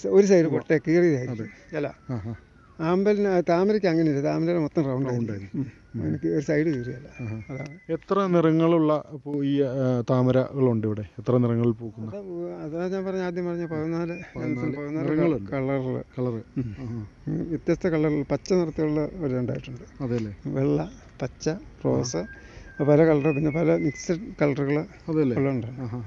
ഒരു സൈഡ് പൊട്ടേ കീറിയതായിരിക്കും അല്ല ആ ആ ആമ്പലിന് താമരയ്ക്ക് അങ്ങനെയില്ല താമര മൊത്തം റൗണ്ട് ആയിരിക്കും എനിക്ക് ഒരു സൈഡ് കീറിയല്ല അതാണ് എത്ര നിറങ്ങളുള്ള പൂ- ഈ ആ, താമരകളുണ്ട് ഇവിടെ എത്ര നിറങ്ങളിൽ പൂക്കുന്ന അതാ അതാ ഞാൻ പറഞ്ഞ ആദ്യം പറഞ്ഞ പതിനാല് പതിനാല് നിറങ്ങളുണ്ട്. കളറിൽ കളറ് വ്യത്യസ്ത കളറിൽ പച്ച നിറത്തിലുള്ള ഒരു ഉണ്ടായിട്ടുണ്ട് അതെ അല്ലേ വെള്ള പച്ച റോസ് പല കളർ പിന്നെ പല മിക്സഡ് കളറുകൾ അതെ അല്ലേ ഉള്ളുണ്ട്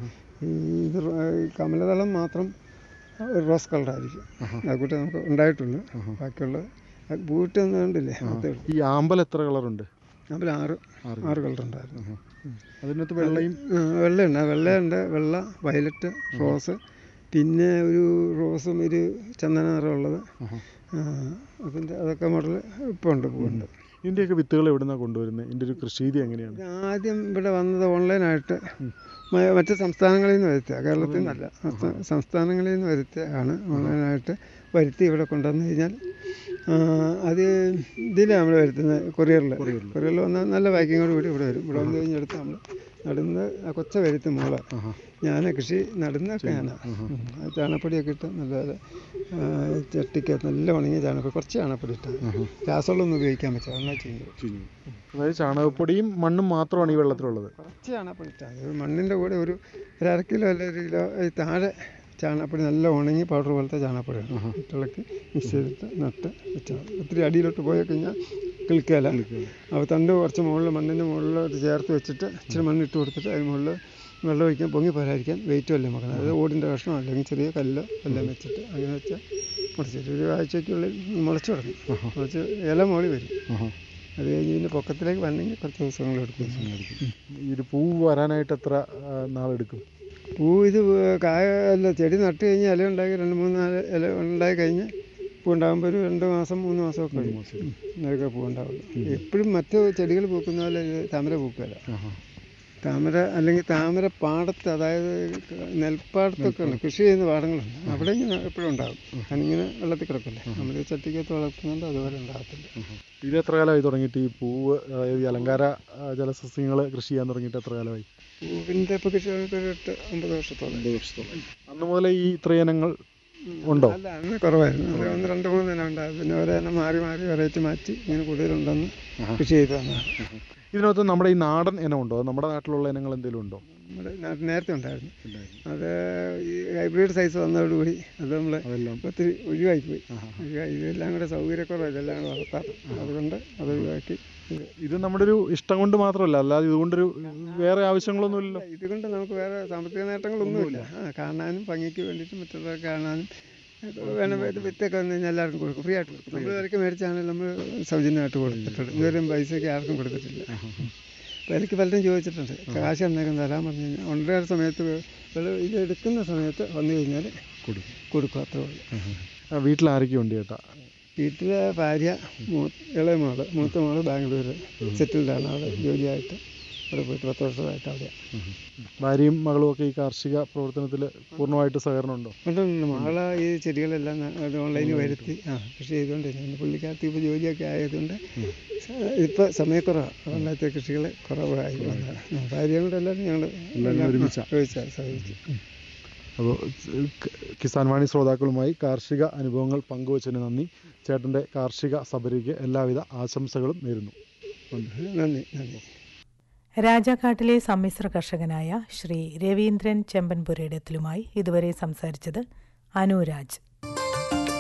ഈ ഇത് റോ- ഈ കമലദളം മാത്രം ഒരു റോസ് കളറായിരിക്കും അതുകൂട്ട് നമുക്ക് ഉണ്ടായിട്ടുണ്ട് ബാക്കിയുള്ള ബൂട്ട് ഒന്നും കണ്ടില്ലേ അതേ ഉള്ളൂ ഈ ആമ്പൽ എത്ര കളറുണ്ട് അതിൽ ആറ് ആറ് കളർ ഉണ്ടായിരുന്നു അതിനകത്ത് വെള്ളയും ആ, വെള്ളയുണ്ട് ആ വെള്ളയുണ്ട് വെള്ള വയലറ്റ് റോസ് പിന്നെ ഒരു റോസും ഒരു ചന്ദന നിറമുള്ളത് ആ, അതിൻ്റെ അതൊക്കെ മോഡൽ ഇപ്പോൾ ഉണ്ട് പൂവുണ്ട് ഇതിൻ്റെയൊക്കെ വിത്തുകൾ എവിടുന്നാണ് കൊണ്ടുവരുന്നത് ഇതിൻ്റെ ഒരു കൃഷിരീതി എങ്ങനെയാണ് ഇത് ആദ്യം ഇവിടെ വന്നത് ഓൺലൈനായിട്ട് മ- മറ്റ് സംസ്ഥാനങ്ങളിൽ നിന്ന് വരുത്തുക കേരളത്തിൽ നിന്നല്ല സംസ്ഥാ- സംസ്ഥാനങ്ങളിൽ നിന്ന് വരുത്തുകയാണ് ഓൺലൈനായിട്ട് വരുത്തി ഇവിടെ കൊണ്ടുവന്ന് കഴിഞ്ഞാൽ ആ, അത് ഇതിലാണ് നമ്മൾ വരുത്തുന്നത് കൊറിയറിൽ കൊറിയറിൽ വന്നാൽ നല്ല പാക്കിങ്ങോട് കൂടി ഇവിടെ വരും ഇവിടെ വന്ന് കഴിഞ്ഞെടുത്ത് നമ്മൾ നടുന്ന ആ കൊച്ച വരുത്ത് മോള് ഞാൻ കൃഷി നടുന്നൊക്കെ ഞാനാണ് ചാണകപ്പൊടിയൊക്കെ ഇട്ട് നല്ല ആ, ചട്ടിക്ക് നല്ല ഉണങ്ങിയ ചാണകപ്പൊടി കുറച്ച് ചാണകപ്പൊടി ഇട്ടാൽ രാസവളമൊന്നും ഉപയോഗിക്കാൻ പറ്റില്ല എന്നാൽ ചെയ്യും അതായത് ചാണകപ്പൊടിയും മണ്ണും മാത്രമാണ് ഈ വെള്ളത്തിലുള്ളത് കുറച്ച് ചാണകപ്പൊടി ഇട്ടാൽ മതി. ഒരു മണ്ണിൻ്റെ കൂടെ ഒരു ഒരു അര കിലോ അല്ല ഒരു കിലോ ഈ താഴെ ചാണകപ്പൊടി നല്ല ഉണങ്ങി പൗഡർ പോലത്തെ ചാണകപ്പൊടി ഇട്ടിളക്കി മിക്സ് ചെയ്തിട്ട് നട്ട് വെച്ചാൽ മതി. ഒത്തിരി അടിയിലോട്ട് പോയി കഴിഞ്ഞാൽ കിളിക്കുകയല്ല അപ്പോൾ തണ്ട് കുറച്ച് മുകളിൽ മണ്ണിൻ്റെ മുകളിലോട്ട് ചേർത്ത് വെച്ചിട്ട് ഇച്ചിരി മണ്ണിട്ട് കൊടുത്തിട്ട് അതിന് മുകളിൽ വെള്ളം ഒഴിക്കാൻ പൊങ്ങി പോരായിരിക്കാൻ വെയിറ്റ് വല്ലതും വെക്കണം അതായത് ഓടിൻ്റെ കഷ്ണം അല്ലെങ്കിൽ ചെറിയ കല്ല് എല്ലാം വെച്ചിട്ട് അങ്ങനെ വെച്ചാൽ മുളച്ചിട്ട് ഒരു ആഴ്ചയ്ക്കുള്ളിൽ മുളച്ച് തുടങ്ങും മുളച്ച് ഇല മോളി വരും അത് കഴിഞ്ഞ് പിന്നെ പൊക്കത്തിലേക്ക് വരണമെങ്കിൽ കുറച്ച് ദിവസങ്ങളെടുക്കും ഈ ഒരു പൂ വരാനായിട്ട് എത്ര ആ, നാളെടുക്കും പൂ ഇത് കായ അല്ല ചെടി നട്ട് കഴിഞ്ഞ് ഇല ഉണ്ടാക്കി രണ്ട് മൂന്ന് നാല് ഇല ഉണ്ടായി കഴിഞ്ഞ് പൂ ഉണ്ടാകുമ്പോൾ ഒരു രണ്ട് മാസം മൂന്ന് മാസമൊക്കെ കഴിയും ഉം. ഇതൊക്കെ പൂ ഉണ്ടാവുള്ളൂ എപ്പോഴും മറ്റ് ചെടികൾ പൂക്കുന്ന പോലെ ഇത് താമര പൂക്കുകയില്ല താമര അല്ലെങ്കിൽ താമര പാടത്ത് അതായത് നെൽപ്പാടത്തൊക്കെ ഉണ്ട് കൃഷി ചെയ്യുന്ന പാടങ്ങളുണ്ട് അവിടെ ഇങ്ങനെ എപ്പോഴും ഉണ്ടാകും അതിങ്ങനെ വെള്ളത്തിൽ കിടക്കില്ലേ നമ്മൾ ചട്ടിക്കകത്ത് വളർത്തുന്നുണ്ട് അതുപോലെ ഉണ്ടാകത്തില്ല ഇത് എത്ര കാലമായി തുടങ്ങിയിട്ട് ഈ പൂവ് അതായത് ഈ അലങ്കാര ആ, ജലസസ്യങ്ങൾ കൃഷി ചെയ്യാൻ തുടങ്ങിയിട്ട് എത്ര കാലമായി പൂവിൻ്റെ ഇപ്പോൾ കൃഷി ഒരു എട്ട് ഒമ്പത് വർഷത്തോളം അന്ന് മുതലേ ഈ ഇത്രയിനങ്ങൾ ഉണ്ടോ അല്ല അന്ന് കുറവായിരുന്നു അത് ഒന്ന് രണ്ട് മൂന്ന് ഇനം ഉണ്ടായിരുന്നു പിന്നെ ഒരെണ്ണം മാറി മാറി വെറൈറ്റി മാറ്റി ഇങ്ങനെ കൂടുതലുണ്ടെന്ന് കൃഷി ചെയ്തു തന്നതാണ് ഇതിനകത്ത് നമ്മുടെ ഈ നാടൻ ഇനം ഉണ്ടോ അത് നമ്മുടെ നാട്ടിലുള്ള ഇനങ്ങൾ എന്തെങ്കിലും ഉണ്ടോ നമ്മുടെ നാട്ടിൽ നേരത്തെ ഉണ്ടായിരുന്നു അത് ഈ ഹൈബ്രിഡ് സൈസ് വന്നതോടുകൂടി അത് നമ്മൾ അതെല്ലാം ഒത്തിരി ഒഴിവാക്കി പോയി ഒഴിവായി ഇതെല്ലാം കൂടെ സൗകര്യക്കുറവ് ഇതെല്ലാം കൂടെ വളർത്താം അതുകൊണ്ട് അത് ഒഴിവാക്കി ഇത് ഇത് നമ്മുടെ ഒരു ഇഷ്ടം കൊണ്ട് മാത്രമല്ല അല്ലാതെ ഇതുകൊണ്ടൊരു വേറെ ആവശ്യങ്ങളൊന്നുമില്ലല്ലോ ഇതുകൊണ്ട് നമുക്ക് വേറെ സാമ്പത്തിക നേട്ടങ്ങളൊന്നുമില്ല ആ കാണാനും ഭംഗിക്ക് വേണ്ടിയിട്ട് മറ്റുള്ളവർക്ക് കാണാനും വേണം ഇത് വിത്തൊക്കെ വന്നു കഴിഞ്ഞാൽ എല്ലാവർക്കും കൊടുക്കും ഫ്രീ ആയിട്ട് കൊടുക്കും നമ്മൾ വിലക്ക് മേടിച്ചാണെങ്കിൽ നമ്മൾ സൗജന്യമായിട്ട് കൊടുത്തിട്ടുണ്ട് ഇതുവരെയും പൈസയ്ക്ക് ആർക്കും കൊടുത്തിട്ടില്ല വിലക്ക് പലരും ചോദിച്ചിട്ടുണ്ട് കാശ് എന്നേക്കും തരാൻ പറഞ്ഞു കഴിഞ്ഞാൽ ഒന്നര സമയത്ത് വെളി ഇത് എടുക്കുന്ന സമയത്ത് വന്നു കഴിഞ്ഞാൽ കൊടുക്കും കൊടുക്കും അത്രേ ഉള്ളൂ ആ, വീട്ടിൽ ആരൊക്കെ ഉണ്ട് ചേട്ടാ വീട്ടിലെ ഭാര്യ മൂ ഇളയ മോള് മൂത്ത മോള് ബാംഗ്ലൂർ സെറ്റിൽഡാണ് അവിടെ ജോലിയായിട്ട് അവിടെ പോയിട്ട് പത്ത് വർഷമായിട്ട് അവിടെ ഭാര്യയും മകളും ഒക്കെ ഈ കാർഷിക പ്രവർത്തനത്തിൽ പൂർണ്ണമായിട്ട് സഹകരണം ഉണ്ടോ ഉണ്ട് ഉണ്ട്. മകളെ ഈ ചെടികളെല്ലാം ന- അത് ഓൺലൈനിൽ വരുത്തി ആ കൃഷി ചെയ്തുകൊണ്ടിരുന്നു പുള്ളിക്കാർക്ക് ഇപ്പോൾ ജോലിയൊക്കെ ആയതുകൊണ്ട് ഇപ്പോൾ സമയക്കുറവാണ് അതുകൊണ്ടത്തെ കൃഷികൾ കുറവായി വന്നതാണ്. ആ, ഭാര്യയും കൂടെ എല്ലാവരും ഞങ്ങൾ ഒരുമിച്ചാ? സഹിച്ചു അപ്പോൾ കിസാൻ വാണി ശ്രോതാക്കളുമായി കാർഷിക അനുഭവങ്ങൾ പങ്കുവച്ചതിന് നന്ദി ചേട്ടൻ്റെ കാർഷിക സബരിക്ക് എല്ലാവിധ ആശംസകളും നേരുന്നു നന്ദി നന്ദി രാജാക്കാട്ടിലെ സമ്മിശ്ര കർഷകനായ ശ്രീ രവീന്ദ്രൻ ചെമ്പൻപുരയിടത്തിലുമായി ഇതുവരെ സംസാരിച്ചത് അനുരാജ്